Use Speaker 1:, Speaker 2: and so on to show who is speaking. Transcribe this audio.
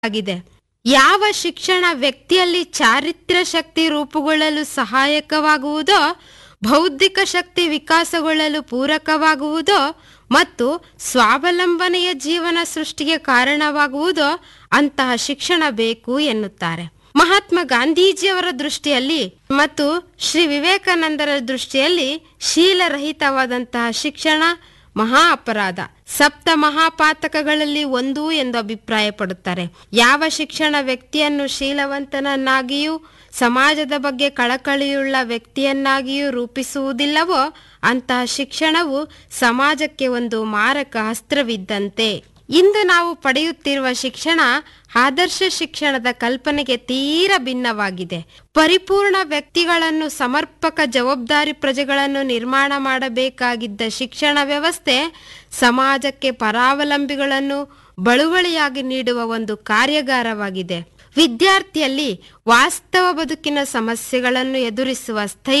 Speaker 1: ಆಗಿದೆ ಯಾವ ಶಿಕ್ಷಣ ವ್ಯಕ್ತಿಯಲ್ಲಿ ಚಾರಿತ್ರ್ಯ ಶಕ್ತಿ ರೂಪುಗೊಳ್ಳಲು ಸಹಾಯಕವಾಗುವುದೋ ಬೌದ್ಧಿಕ ಶಕ್ತಿ ವಿಕಾಸಗೊಳ್ಳಲು ಪೂರಕವಾಗುವುದೋ ಮತ್ತು ಸ್ವಾವಲಂಬನೆಯ ಜೀವನ ಸೃಷ್ಟಿಗೆ ಕಾರಣವಾಗುವುದೋ ಅಂತಹ ಶಿಕ್ಷಣ ಬೇಕು ಎನ್ನುತ್ತಾರೆ ಮಹಾತ್ಮ ಗಾಂಧೀಜಿಯವರ ದೃಷ್ಟಿಯಲ್ಲಿ ಮತ್ತು ಶ್ರೀ ವಿವೇಕಾನಂದರ ದೃಷ್ಟಿಯಲ್ಲಿ ಶೀಲರಹಿತವಾದಂತಹ ಶಿಕ್ಷಣ ಮಹಾ ಅಪರಾಧ ಸಪ್ತ ಮಹಾಪಾತಕಗಳಲ್ಲಿ ಒಂದು ಎಂದು ಅಭಿಪ್ರಾಯಪಡುತ್ತಾರೆ ಯಾವ ಶಿಕ್ಷಣ ವ್ಯಕ್ತಿಯನ್ನು ಶೀಲವಂತನನ್ನಾಗಿಯೂ ಸಮಾಜದ ಬಗ್ಗೆ ಕಳಕಳಿಯುಳ್ಳ ವ್ಯಕ್ತಿಯನ್ನಾಗಿಯೂ ರೂಪಿಸುವುದಿಲ್ಲವೋ ಅಂತಹ ಶಿಕ್ಷಣವು ಸಮಾಜಕ್ಕೆ ಒಂದು ಮಾರಕ ಅಸ್ತ್ರವಿದ್ದಂತೆ ಇಂದು ನಾವು ಪಡೆಯುತ್ತಿರುವ ಶಿಕ್ಷಣ ಆದರ್ಶ ಶಿಕ್ಷಣದ ಕಲ್ಪನೆಗೆ ತೀರ ಭಿನ್ನವಾಗಿದೆ ಪರಿಪೂರ್ಣ ವ್ಯಕ್ತಿಗಳನ್ನು ಸಮರ್ಪಕ ಜವಾಬ್ದಾರಿ ಪ್ರಜೆಗಳನ್ನು ನಿರ್ಮಾಣ ಮಾಡಬೇಕಾಗಿದ್ದ ಶಿಕ್ಷಣ ವ್ಯವಸ್ಥೆ ಸಮಾಜಕ್ಕೆ ಪರಾವಲಂಬಿಗಳನ್ನು ಬಳುವಳಿಯಾಗಿ ನೀಡುವ ಒಂದು ಕಾರ್ಯಾಗಾರವಾಗಿದೆ ವಿದ್ಯಾರ್ಥಿಯಲ್ಲಿ ವಾಸ್ತವ ಬದುಕಿನ ಸಮಸ್ಯೆಗಳನ್ನು ಎದುರಿಸುವ ಸ್ಥೈರ್ಯ